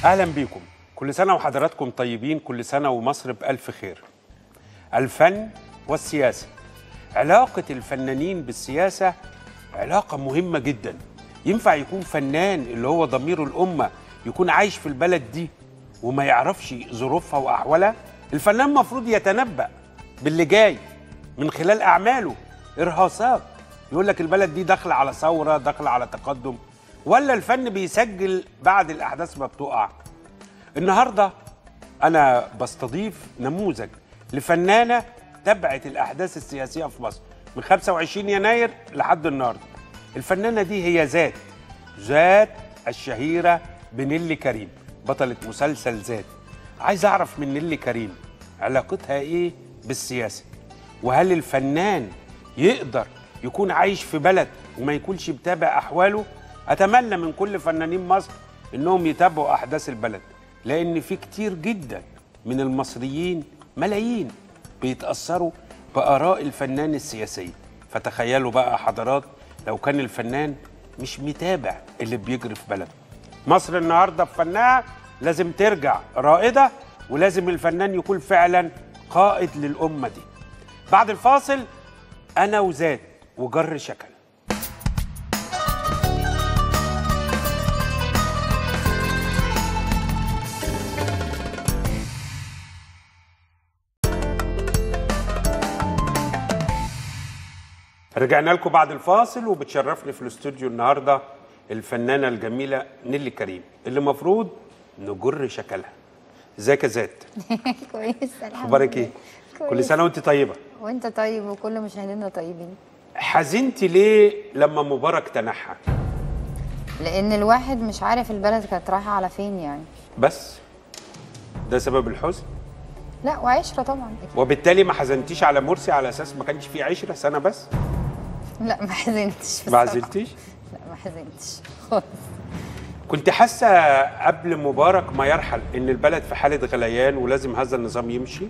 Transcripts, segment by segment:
اهلا بيكم كل سنه وحضراتكم طيبين كل سنه ومصر بالف خير الفن والسياسه علاقه الفنانين بالسياسه علاقه مهمه جدا ينفع يكون فنان اللي هو ضمير الامه يكون عايش في البلد دي وما يعرفش ظروفها واحوالها الفنان المفروض يتنبأ باللي جاي من خلال اعماله ارهاصات يقول لك البلد دي داخله على ثوره داخله على تقدم ولا الفن بيسجل بعد الاحداث ما بتقع النهارده انا بستضيف نموذج لفنانه تبعت الاحداث السياسيه في مصر من 25 يناير لحد النهارده الفنانه دي هي ذات ذات الشهيره بنيلي كريم بطله مسلسل ذات عايز اعرف من نيلي كريم علاقتها ايه بالسياسه وهل الفنان يقدر يكون عايش في بلد وما يكونش متابع احواله اتمنى من كل فنانين مصر انهم يتابعوا احداث البلد لان في كتير جدا من المصريين ملايين بيتاثروا باراء الفنان السياسيه فتخيلوا بقى حضرات لو كان الفنان مش متابع اللي بيجري في بلده مصر النهارده بفنها لازم ترجع رائده ولازم الفنان يكون فعلا قائد للامه دي بعد الفاصل انا وزاد وجر شكل رجعنا لكم بعد الفاصل وبتشرفني في الاستوديو النهارده الفنانه الجميله نيلي كريم اللي المفروض نجر شكلها ازيك يا زاد كويس الحمد اخبارك لله. ايه كل كويس. سنه وانت طيبه وانت طيب وكل مشاهدينا طيبين حزنتي ليه لما مبارك تنحى لان الواحد مش عارف البلد كانت رايحه على فين يعني بس ده سبب الحزن لا وعشره طبعا وبالتالي ما حزنتيش على مرسي على اساس ما كانش فيه عشره سنه بس لا ما حزنتش ما بصراحة. عزلتيش لا ما حزنتش خالص كنت حاسه قبل مبارك ما يرحل ان البلد في حاله غليان ولازم هذا النظام يمشي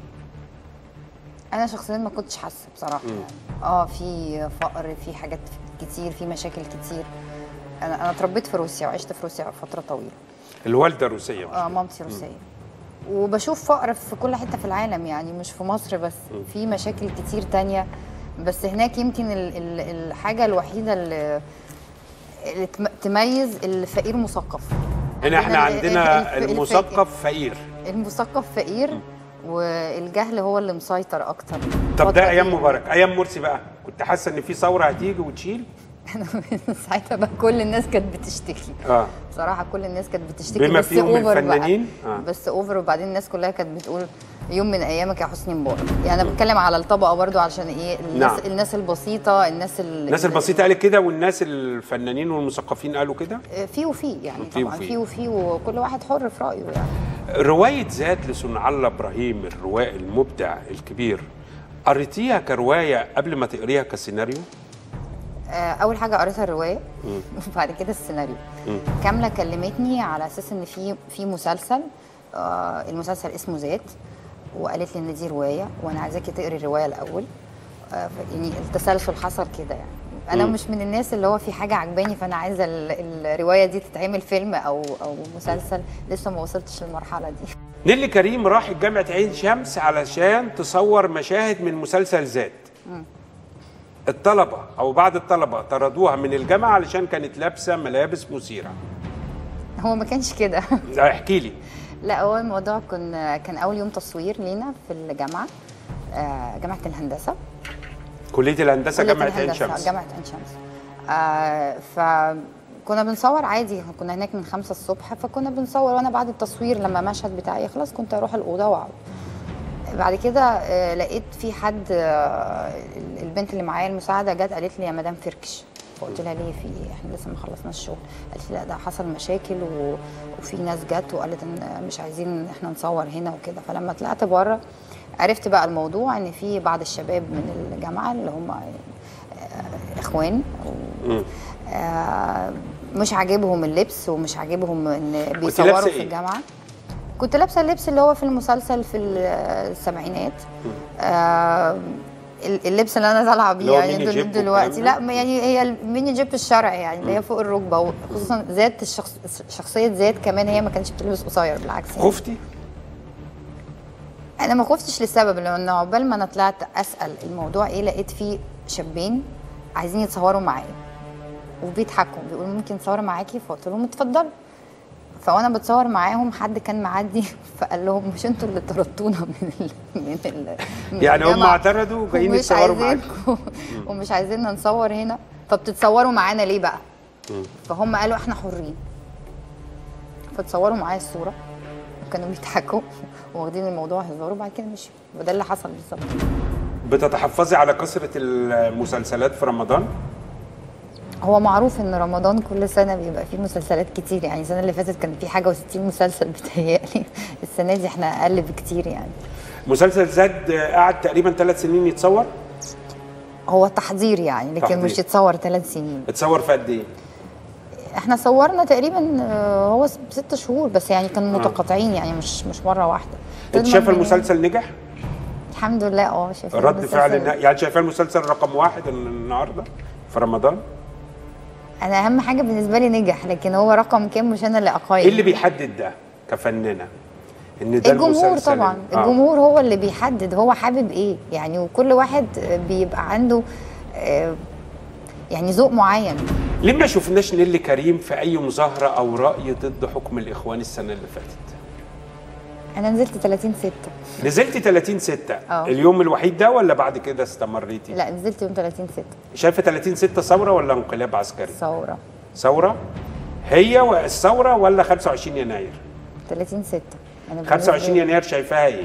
انا شخصيا ما كنتش حاسه بصراحه يعني. اه في فقر في حاجات كتير في مشاكل كتير انا انا اتربيت في روسيا وعشت في روسيا فتره طويله الوالده روسيه مش اه كده؟ مامتي روسيه وبشوف فقر في كل حته في العالم يعني مش في مصر بس في مشاكل كتير تانية بس هناك يمكن ال- ال- الحاجه الوحيده اللي, اللي تم- تميز الفقير مثقف هنا احنا ال- ال- عندنا الف- المثقف فقير المثقف فقير والجهل هو اللي مسيطر اكتر طب الفترة ده دي. ايام مبارك ايام مرسي بقى كنت حاسه ان في ثوره هتيجي وتشيل انا من ساعتها بقى كل الناس كانت بتشتكي اه بصراحه كل الناس كانت بتشتكي بما بس فيهم اوفر الفنانين؟ بقى آه. بس اوفر وبعدين الناس كلها كانت بتقول يوم من ايامك يا حسني مبارك يعني انا بتكلم على الطبقه برضو عشان ايه الناس نعم. الناس البسيطه الناس ال- الناس البسيطه قالت كده والناس الفنانين والمثقفين قالوا كده في وفي يعني في طبعا وفي. في وفي وكل واحد حر في رايه يعني روايه ذات لصنع الله ابراهيم الروائي المبدع الكبير قريتيها كروايه قبل ما تقريها كسيناريو آه، اول حاجه قريتها الروايه وبعد كده السيناريو كامله كلمتني على اساس ان في في مسلسل آه، المسلسل اسمه ذات وقالت لي ان دي روايه وانا عايزاكي تقري الروايه الاول آه، ف- يعني التسلسل حصل كده يعني انا مش من الناس اللي هو في حاجه عجباني فانا عايزه ال- الروايه دي تتعمل فيلم او او مسلسل لسه ما وصلتش للمرحله دي نيلي كريم راحت جامعه عين شمس علشان تصور مشاهد من مسلسل ذات الطلبه او بعض الطلبه طردوها من الجامعه علشان كانت لابسه ملابس مثيره هو ما كانش كده احكي لي لا هو الموضوع كان كان اول يوم تصوير لينا في الجامعه آه، جامعه الهندسه كليه الهندسه كلية جامعه عين الهندسة، شمس جامعه عين شمس آه فكنا بنصور عادي كنا هناك من خمسة الصبح فكنا بنصور وانا بعد التصوير لما المشهد بتاعي يخلص كنت اروح الاوضه واقعد بعد كده آه لقيت في حد آه البنت اللي معايا المساعده جت قالت لي يا مدام فركش فقلت لها ليه في ايه احنا لسه ما خلصناش الشغل قالت لي لا ده حصل مشاكل و... وفي ناس جت وقالت ان مش عايزين احنا نصور هنا وكده فلما طلعت بره عرفت بقى الموضوع ان في بعض الشباب من الجامعه اللي هم آه، اخوان و... آه، مش عاجبهم اللبس ومش عاجبهم ان بيصوروا لابسة في إيه؟ الجامعه كنت لابسه اللبس اللي هو في المسلسل في السبعينات آه ال- اللبس اللي انا طالعه اللي بيه هو يعني ميني دل- جيب دلوقتي والكلام لا ده؟ ما يعني هي الميني جيب الشرعي يعني اللي هي فوق الركبه وخصوصا ذات الشخص شخصيه ذات كمان هي ما كانتش بتلبس قصير بالعكس يعني. خفتي انا ما خفتش لسبب لانه عقبال ما انا طلعت اسال الموضوع ايه لقيت فيه شابين عايزين يتصوروا معايا وبيضحكوا بيقولوا ممكن نتصور معاكي فقلت لهم اتفضلوا فوانا بتصور معاهم حد كان معدي فقال لهم مش انتوا اللي طردتونا من ال من ال من يعني هم الجامعة اعترضوا وجايين ومش يتصوروا معاك عايزينكم ومش عايزيننا نصور هنا فبتتصوروا معانا ليه بقى فهم قالوا احنا حرين فتصوروا معايا الصوره وكانوا بيضحكوا واخدين الموضوع هزار وبعد كده مشوا وده اللي حصل بالظبط بتتحفظي على كثره المسلسلات في رمضان هو معروف ان رمضان كل سنه بيبقى فيه مسلسلات كتير يعني السنه اللي فاتت كان في حاجه و60 مسلسل بتهيألي السنه دي احنا اقل بكتير يعني مسلسل زاد قعد تقريبا ثلاث سنين يتصور هو تحضير يعني لكن تحضير. مش يتصور ثلاث سنين اتصور في قد ايه احنا صورنا تقريبا آه، هو س- ست شهور بس يعني كانوا متقاطعين يعني مش مش مره واحده انت شايفه المهم المسلسل نجح الحمد لله اه شايفه رد المسلسل- فعل النا- يعني شايفاه المسلسل رقم واحد النهارده في رمضان انا اهم حاجه بالنسبه لي نجح لكن هو رقم كام مش انا اللي اقيم ايه اللي بيحدد ده كفنانه ان ده الجمهور المسلسل طبعا آه. الجمهور هو اللي بيحدد هو حابب ايه يعني وكل واحد بيبقى عنده آه، يعني ذوق معين ليه ما شفناش نيلي كريم في اي مظاهره او راي ضد حكم الاخوان السنه اللي فاتت انا نزلت 30 6 نزلتي 30 6 آه. اليوم الوحيد ده ولا بعد كده استمريتي لا نزلت يوم 30 6 شايفه 30 6 ثوره ولا انقلاب عسكري ثوره ثوره هي الثوره ولا 25 يناير 30 6 انا 25 يناير شايفاها ايه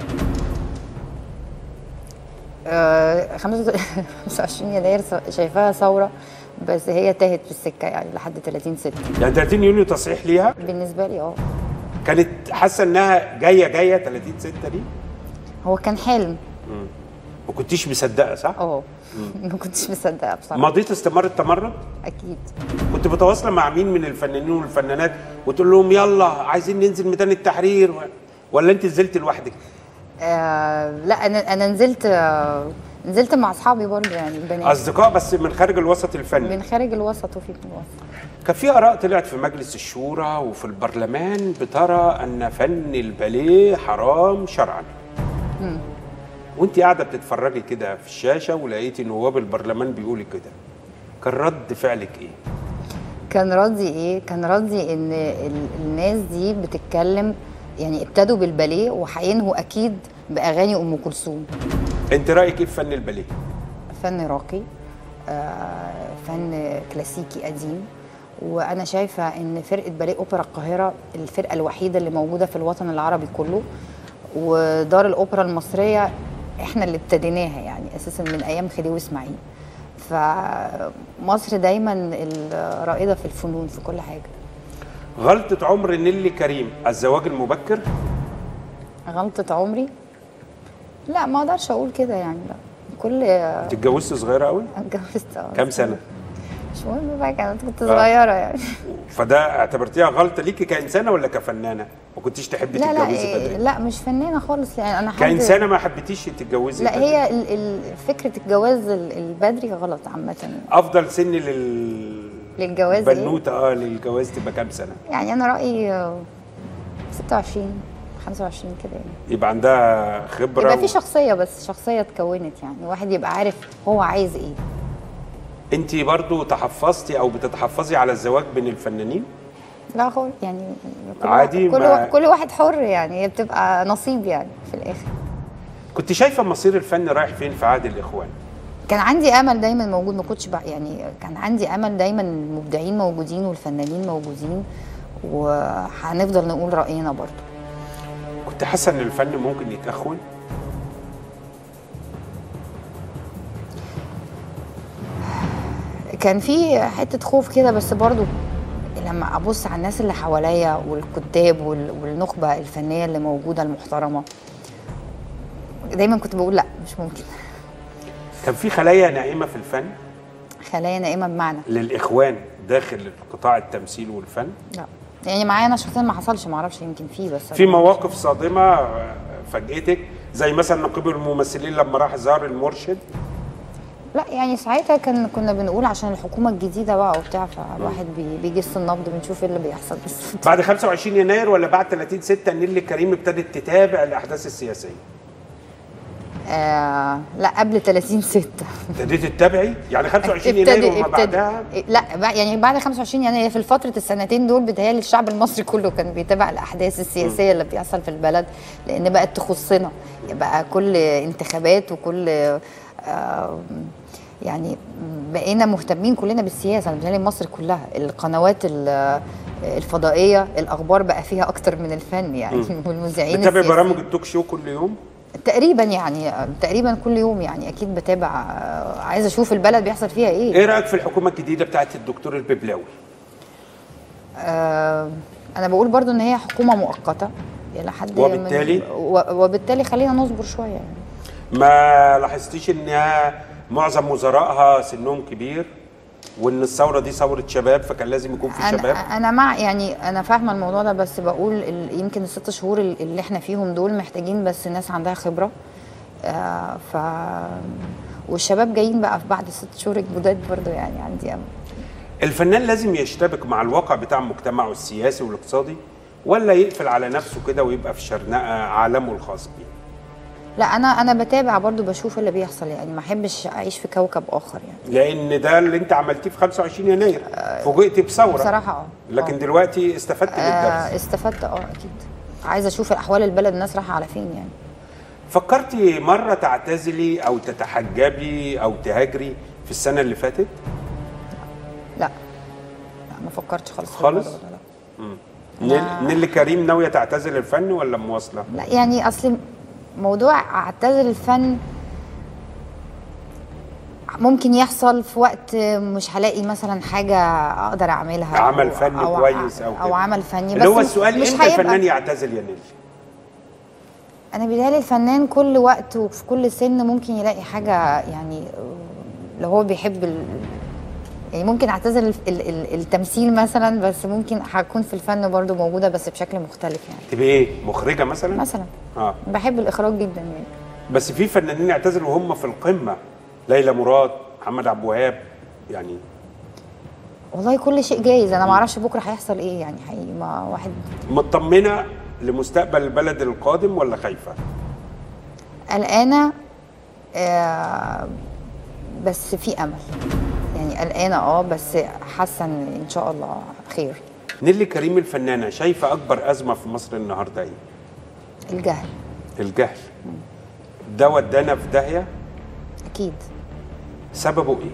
آه 25 يناير شايفاها ثوره بس هي تاهت في السكه يعني لحد 30 6 يعني 30 يونيو تصحيح ليها بالنسبه لي اه كانت حاسه انها جايه جايه 30 6 دي هو كان حلم ما كنتيش مصدقه صح اه ما كنتش مصدقه بصراحه مضيت استمر التمرد اكيد كنت متواصله مع مين من الفنانين والفنانات وتقول لهم يلا عايزين ننزل ميدان التحرير و- ولا انت نزلت لوحدك آه لا انا انا نزلت آه نزلت مع اصحابي برضه يعني البنات اصدقاء بس من خارج الوسط الفني من خارج الوسط وفي الوسط كان في اراء طلعت في مجلس الشورى وفي البرلمان بترى ان فن الباليه حرام شرعا وانت قاعده بتتفرجي كده في الشاشه ولقيتي نواب البرلمان بيقولوا كده كان رد فعلك ايه كان ردي ايه كان ردي ان ال- الناس دي بتتكلم يعني ابتدوا بالباليه وهينهوا اكيد باغاني ام كلثوم انت رايك ايه في فن الباليه فن راقي آه، فن كلاسيكي قديم وانا شايفه ان فرقه باليه اوبرا القاهره الفرقه الوحيده اللي موجوده في الوطن العربي كله ودار الاوبرا المصريه احنا اللي ابتديناها يعني اساسا من ايام خديوي اسماعيل فمصر دايما الرائده في الفنون في كل حاجه غلطه عمر نيلي كريم الزواج المبكر غلطه عمري لا ما اقدرش اقول كده يعني لا كل انت اتجوزت صغيره قوي اتجوزت آه. كام سنه مش مهم بقى كانت كنت صغيره يعني فده اعتبرتيها غلطه ليكي كانسانه ولا كفنانه ما كنتش تحبي لا لا تتجوزي إيه، بدري لا مش فنانه خالص يعني انا حد كانسانه ما حبيتيش تتجوزي لا بدري. هي ال- ال- فكره الجواز ال- البدري غلط عامه افضل سن لل للجواز إيه؟ بنوته اه للجواز تبقى كام سنه يعني انا رايي آه، 26 25 كده يعني يبقى عندها خبره يبقى و- في شخصيه بس شخصيه اتكونت يعني واحد يبقى عارف هو عايز ايه انت برضو تحفظتي او بتتحفظي على الزواج بين الفنانين لا خالص يعني كل عادي واحد كل, ما- واحد كل واحد حر يعني هي بتبقى نصيب يعني في الاخر كنت شايفه مصير الفن رايح فين في عهد الاخوان كان عندي امل دايما موجود ما كنتش بقى يعني كان عندي امل دايما المبدعين موجودين والفنانين موجودين وهنفضل نقول راينا برضو كنت حاسه ان الفن ممكن يتاخون كان في حته خوف كده بس برضو لما ابص على الناس اللي حواليا والكتاب وال- والنخبه الفنيه اللي موجوده المحترمه دايما كنت بقول لا مش ممكن كان في خلايا نائمه في الفن خلايا نائمه بمعنى للاخوان داخل قطاع التمثيل والفن لا يعني معايا انا شخصيا ما حصلش ما اعرفش يمكن فيه بس في مواقف صادمه آه، فاجئتك زي مثلا نقيب الممثلين لما راح زار المرشد لا يعني ساعتها كان كنا بنقول عشان الحكومه الجديده بقى وبتاع فالواحد بي- بيجس النبض بنشوف ايه اللي بيحصل بس بعد 25 يناير ولا بعد 30 6 نيلي كريم ابتدت تتابع الاحداث السياسيه آه لا قبل 30 6 ابتديت تتابعي يعني 25 يناير وما بعدها لا بع- يعني بعد 25 يناير في الفترة السنتين دول بتهيألي الشعب المصري كله كان بيتابع الأحداث السياسية اللي بتحصل في البلد لأن بقت تخصنا بقى كل انتخابات وكل آه يعني بقينا مهتمين كلنا بالسياسة أنا بتهيألي مصر كلها القنوات ال- الفضائية الأخبار بقى فيها أكتر من الفن يعني والمذيعين بتتابع السياسيين. برامج التوك شو كل يوم تقريبا يعني تقريبا كل يوم يعني اكيد بتابع آه، عايزه اشوف البلد بيحصل فيها ايه ايه رايك في الحكومه الجديده بتاعت الدكتور الببلاوي آه انا بقول برضو ان هي حكومه مؤقته الى حد وبالتالي؟ من و- وبالتالي خلينا نصبر شويه يعني ما لاحظتيش ان معظم وزرائها سنهم كبير وان الثوره دي ثوره شباب فكان لازم يكون في شباب انا انا مع يعني انا فاهمه الموضوع ده بس بقول ال- يمكن الست شهور ال- اللي احنا فيهم دول محتاجين بس ناس عندها خبره آه ف والشباب جايين بقى في بعد الست شهور الجداد برضو يعني عندي امل الفنان لازم يشتبك مع الواقع بتاع مجتمعه السياسي والاقتصادي ولا يقفل على نفسه كده ويبقى في شرنقه عالمه الخاص بيه لا انا انا بتابع برضو بشوف اللي بيحصل يعني ما احبش اعيش في كوكب اخر يعني لان ده اللي انت عملتيه في 25 يناير فوجئتي بثوره بصراحه اه لكن آه. دلوقتي استفدت بالدرس آه استفدت اه اكيد عايزه اشوف احوال البلد الناس رايحه على فين يعني فكرتي مره تعتزلي او تتحجبي او تهاجري في السنه اللي فاتت لا لا ما فكرتش خالص في خالص؟ الموضوع ده، نيل- لا. نيلي كريم ناويه تعتزل الفن ولا مواصله لا لا يعني اصل موضوع اعتزل الفن ممكن يحصل في وقت مش هلاقي مثلا حاجه اقدر اعملها عمل أو- فني أو كويس أو او كده. عمل فني اللي هو بس السؤال مش امتى هيبقى الفنان يعتزل يا نيلي انا بيتهيألي الفنان كل وقت وفي كل سن ممكن يلاقي حاجه يعني لو هو بيحب ال... يعني ممكن اعتزل ال... ال... ال- التمثيل مثلا بس ممكن هكون في الفن برضو موجوده بس بشكل مختلف يعني تبقى ايه مخرجه مثلا مثلا اه بحب الاخراج جدا يعني بس في فنانين اعتزلوا وهم في القمه ليلى مراد محمد عبد الوهاب يعني والله كل شيء جايز انا ما اعرفش بكره هيحصل ايه يعني حقيقي ما واحد مطمنه لمستقبل البلد القادم ولا خايفه قلقانه آه بس في امل يعني قلقانه اه بس حاسه ان ان شاء الله خير نيلي كريم الفنانه شايفه اكبر ازمه في مصر النهارده ايه الجهل الجهل ده ودانا في داهيه اكيد سببه ايه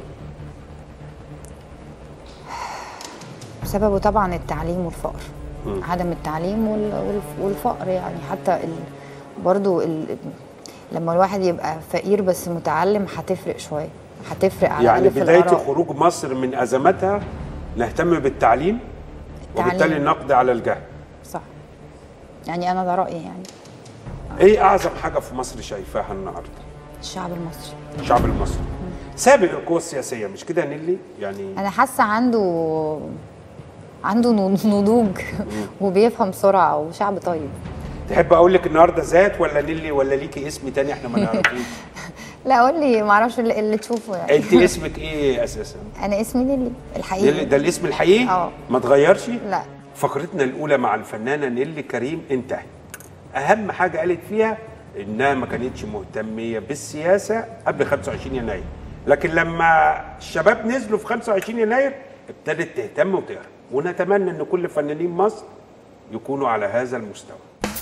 سببه طبعا التعليم والفقر عدم التعليم وال- والف- والفقر يعني حتى ال... برضو ال... لما الواحد يبقى فقير بس متعلم هتفرق شويه هتفرق على يعني الأقل في بدايه الآراء. خروج مصر من ازماتها نهتم بالتعليم وبالتالي التعليم. نقضي على الجهل صح يعني انا ده رايي يعني ايه اعظم حاجه في مصر شايفاها النهارده الشعب المصري الشعب المصري سابق القوى السياسيه مش كده يا نيلي يعني انا حاسه عنده عنده نض- نضوج وبيفهم بسرعه وشعب طيب تحب اقول لك النهارده ذات ولا نيلي ولا ليكي اسم تاني احنا ما نعرفوش لا قول لي ما اعرفش اللي, اللي تشوفه يعني انت اسمك ايه اساسا انا اسمي ليلي نيلي الحقيقي ده الاسم الحقيقي اه. ما اتغيرش لا فقرتنا الاولى مع الفنانه نيلي كريم انتهت اهم حاجه قالت فيها انها ما كانتش مهتميه بالسياسه قبل 25 يناير لكن لما الشباب نزلوا في 25 يناير ابتدت تهتم وتقرا ونتمنى ان كل فنانين مصر يكونوا على هذا المستوى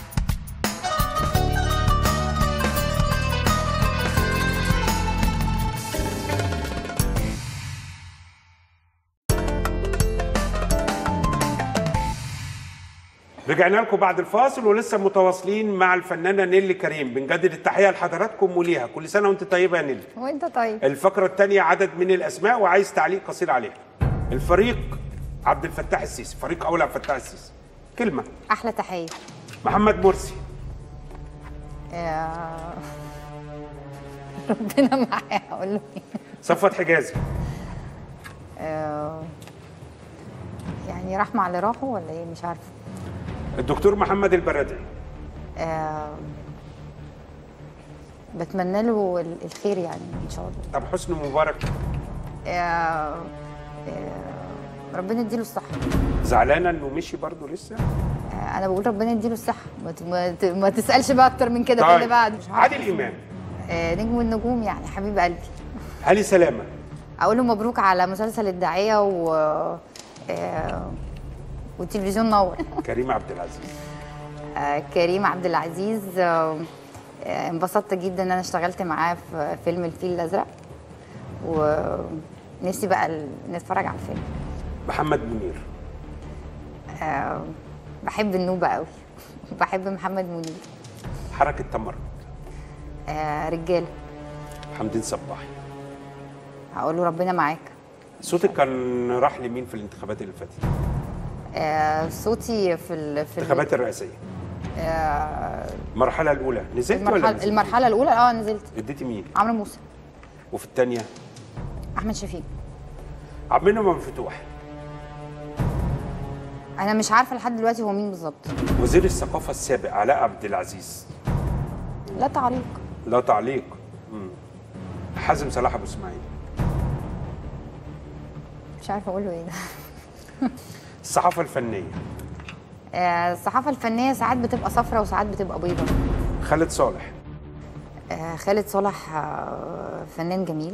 رجعنا لكم بعد الفاصل ولسه متواصلين مع الفنانه نيلي كريم بنجدد التحيه لحضراتكم وليها كل سنه وانت طيبه يا نيلي وانت طيب الفقره الثانيه عدد من الاسماء وعايز تعليق قصير عليها الفريق عبد الفتاح السيسي فريق اول عبد الفتاح السيسي كلمه احلى تحيه محمد مرسي يا ربنا معايا اقول له ايه صفوت حجازي آه، يعني رحمة على راحه ولا ايه مش عارفه الدكتور محمد البرادعي آه، بتمنى له ال- الخير يعني ان شاء الله طب حسني مبارك آه، آه، ربنا يديله الصحه زعلانه انه مشي برضه لسه آه، انا بقول ربنا يديله الصحه ما ت- ما, ت- ما تسالش بقى اكتر من كده في اللي بعد مش عارفة. عادل امام آه، نجم النجوم يعني حبيب قلبي هاني سلامه اقول له مبروك على مسلسل الداعيه و آه، والتلفزيون نور كريم عبد العزيز آه، كريم عبد العزيز آه، آه، انبسطت جدا ان انا اشتغلت معاه في فيلم الفيل الازرق ونفسي بقى ال- نتفرج على الفيلم محمد منير آه، بحب النوبه قوي بحب محمد منير حركه تمرد آه، رجاله حمدين صباحي هقول له ربنا معاك صوتك كان راح لمين في الانتخابات اللي فاتت آه، صوتي في ال... في ال- الانتخابات الرئاسيه آه، المرحله الاولى نزلت ولا المرحله نزلت؟ المرحله الاولى اه نزلت اديتي مين عمرو موسى وفي الثانيه احمد شفيق عبد المنعم مفتوح انا مش عارفه لحد دلوقتي هو مين بالظبط وزير الثقافه السابق علاء عبد العزيز لا تعليق لا تعليق مم. حازم صلاح ابو اسماعيل مش عارفه اقول له ايه ده الصحافه الفنيه آه، الصحافه الفنيه ساعات بتبقى صفرة وساعات بتبقى بيضة خالد صالح آه، خالد صالح آه، فنان جميل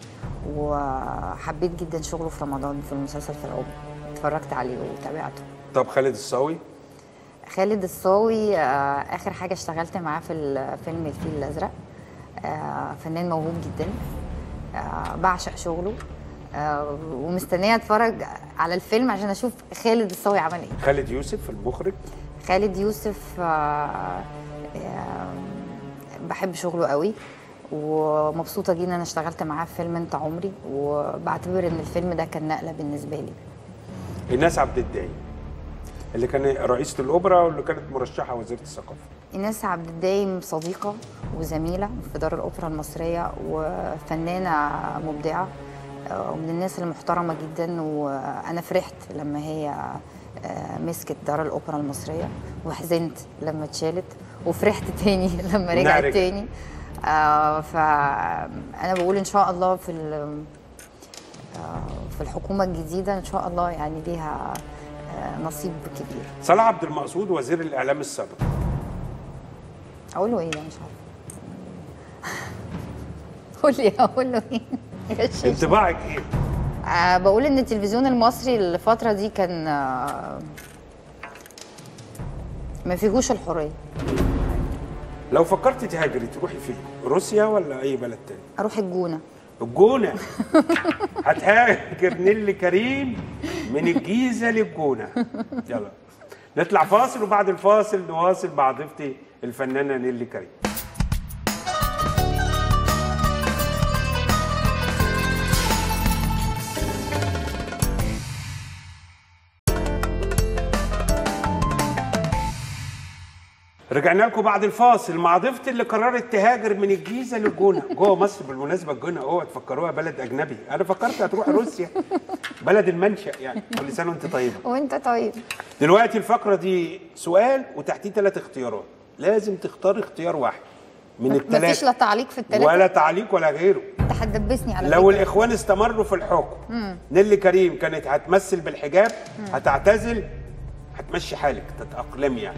وحبيت جدا شغله في رمضان في المسلسل فرعون اتفرجت عليه وتابعته طب خالد الصاوي خالد الصاوي آه، اخر حاجه اشتغلت معاه في الفيلم الفيل الازرق آه، فنان موهوب جدا آه، بعشق شغله آه، ومستنيه اتفرج على الفيلم عشان اشوف خالد الصاوي عمل ايه خالد يوسف المخرج خالد يوسف آه، آه، بحب شغله قوي ومبسوطه جدا ان انا اشتغلت معاه في فيلم انت عمري وبعتبر ان الفيلم ده كان نقله بالنسبه لي ايناس عبد الدايم اللي كان رئيسة الأوبرا واللي كانت مرشحة وزيرة الثقافة ايناس عبد الدايم صديقه وزميله في دار الاوبرا المصريه وفنانه مبدعه آه، ومن الناس المحترمه جدا وانا فرحت لما هي آه، مسكت دار الاوبرا المصريه وحزنت لما اتشالت وفرحت تاني لما رجعت رجعت. تاني آه، فانا بقول ان شاء الله في ال- آه، في الحكومه الجديده ان شاء الله يعني ليها آه، نصيب كبير صلاح عبد المقصود وزير الإعلام السابق اقول له ايه ده مش عارفه قول لي اقول له ايه غششني. انطباعك إيه؟ آه بقول ان التلفزيون المصري الفتره دي كان آه ما فيهوش الحريه لو فكرت تهاجري تروحي فين؟ روسيا ولا أي بلد تاني؟ اروح الجونه الجونة هتهاجر نيلي كريم من الجيزة للجونة يلا نطلع فاصل وبعد الفاصل نواصل مع ضيفتي الفنانة نيلي كريم رجعنا لكم بعد الفاصل مع ضيفتي اللي قررت تهاجر من الجيزه للجونه جوه مصر بالمناسبه الجونه اوعى تفكروها بلد اجنبي انا فكرت هتروح روسيا بلد المنشا يعني كل سنه وانت طيبه وانت طيب دلوقتي الفقره دي سؤال وتحتيه ثلاث اختيارات لازم تختار اختيار واحد من مفيش لا الثلاثه تعليق في الثلاثه ولا تعليق ولا غيره انت هتدبسني على لو فكرة. الاخوان استمروا في الحكم نيلي كريم كانت هتمثل بالحجاب هتعتزل هتمشي حالك تتاقلمي يعني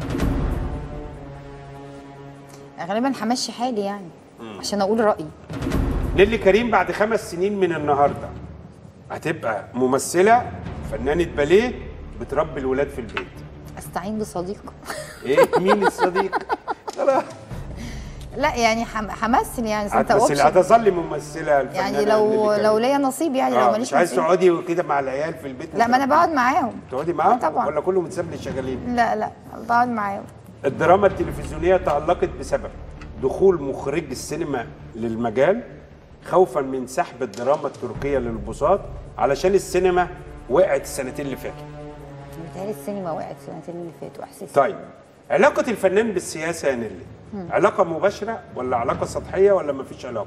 غالبا همشي حالي يعني عشان اقول رايي نيلي كريم بعد خمس سنين من النهارده هتبقى ممثله فنانه باليه بتربي الولاد في البيت استعين بصديق ايه مين الصديق خلاص لا يعني حم- همثل يعني انت هتمثلي option. هتظلي ممثله الفنانه يعني لو نيلي كريم. لو ليا نصيب يعني لو آه ماليش مش عايز نصيب تقعدي كده مع العيال في البيت لا ما انا بقعد معاهم تقعدي معاهم طبعا. ولا كله متساب للشغالين لا لا بقعد معاهم الدراما التلفزيونيه تألقت بسبب دخول مخرج السينما للمجال خوفا من سحب الدراما التركيه للبساط علشان السينما وقعت السنتين اللي فاتوا متهيألي السينما وقعت السنتين اللي فاتوا احساسي طيب علاقة الفنان بالسياسة يا نيلي علاقة مباشرة ولا علاقة سطحية ولا مفيش علاقة؟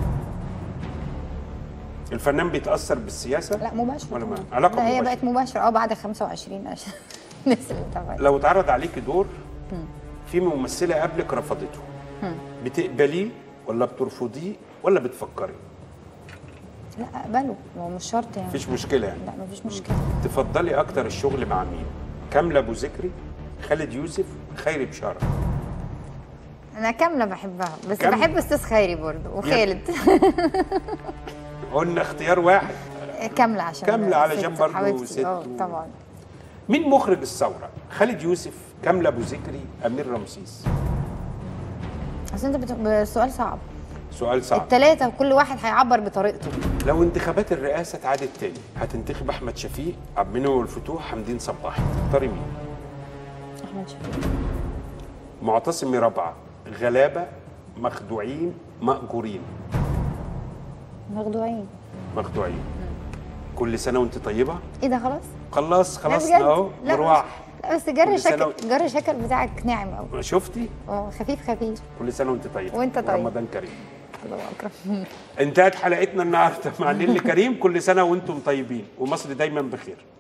الفنان بيتأثر بالسياسة؟ لا مباشرة ولا ما- طبعاً. علاقة لا هي مباشرة. بقت مباشرة اه بعد 25 عشان الناس اللي بتابعت لو اتعرض عليك دور في ممثلة قبلك رفضته بتقبليه ولا بترفضيه ولا بتفكري لا اقبله هو مش شرط يعني مفيش مشكله يعني لا مفيش مشكله تفضلي اكتر الشغل مع مين كامله ابو ذكري خالد يوسف خيري بشاره انا كامله بحبها بس كاملة؟ بحب استاذ خيري برضه وخالد قلنا اختيار واحد كامله عشان كاملة على ست جنب برضه حبيبتي. ست اه و- طبعا مين مخرج الثوره خالد يوسف كامله ابو ذكري امير رمسيس اصل انت بت... السؤال صعب سؤال صعب الثلاثه كل واحد هيعبر بطريقته لو انتخابات الرئاسه اتعادت تاني هتنتخب احمد شفيق عبد المنعم والفتوح حمدين صباح تختاري مين احمد شفيق معتصم رابعه غلابه مخدوعين مأجورين مخدوعين مخدوعين كل سنه وانت طيبه ايه ده خلاص خلاص لا خلصنا بجد؟ اهو لا مروح بس- لا بس جري كل سنة شكل جري شكل بتاعك ناعم قوي شفتي اه خفيف خفيف كل سنه وانت طيبه وانت طيب. رمضان كريم الله اكرم انتهت حلقتنا النهارده مع نيل كريم كل سنه وانتم طيبين ومصر دايما بخير